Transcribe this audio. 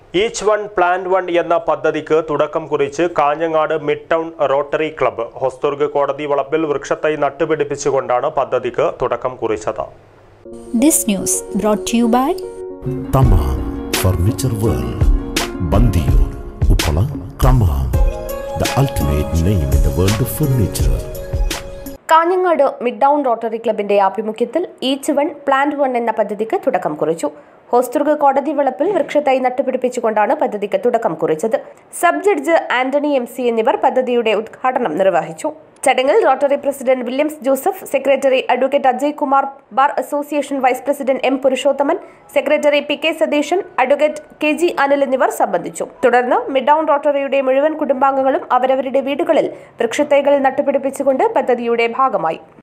each one plant one എന്ന പദ്ധതിക്ക് തുടക്കം കുറിച്ച് Kanhangad mid town rotary club Hosdurg കോടതി വളപ്പിൽ വൃക്ഷത്തൈ നട്ടുപിടിപ്പിച്ചുകൊണ്ടാണ് പദ്ധതിക്ക് തുടക്കം കുറിച്ചത് This news brought to you by Thamam furniture world Bandiyur Uppala Thamam the ultimate name in the world of furniture Kanhangad mid town rotary ക്ലബിന്റെ ആഭിമുഖ്യത്തിൽ ഈച്ച് വൺ പ്ലാന്റ് വൺ എന്ന പദ്ധതിക്ക് തുടക്കം കുറിച്ചു ഹോസ്തുർഗ് കോടതി വളപ്പിൽ വൃക്ഷത്തൈ നട്ടുപിടിപ്പിച്ചുകൊണ്ടാണ് പദ്ധതിക്ക് തുടക്കം കുറിച്ചത് sub judge Antony M C എന്നിവർ പദ്ധതിയുടെ ഉദ്ഘാടനം നിർവഹിച്ചു ചടങ്ങിൽ rotary president Williams Joseph secretary advocate Ajay Kumar bar association vice president M Purushothaman secretary P K Satheesan advocate K G Anil എന്നിവർ സംബന്ധിച്ചു തുടർന്ന് മിഡ് ടൗൺ റോട്ടറിയുടെ മുഴുവൻ കുടുംബാംഗങ്ങളും അവരവരുടെ വീടുകളിൽ വൃക്ഷത്തൈകൾ നട്ടുപിടിപ്പിച്ചുകൊണ്ട് പദ്ധതിയുടെ ഭാഗമായി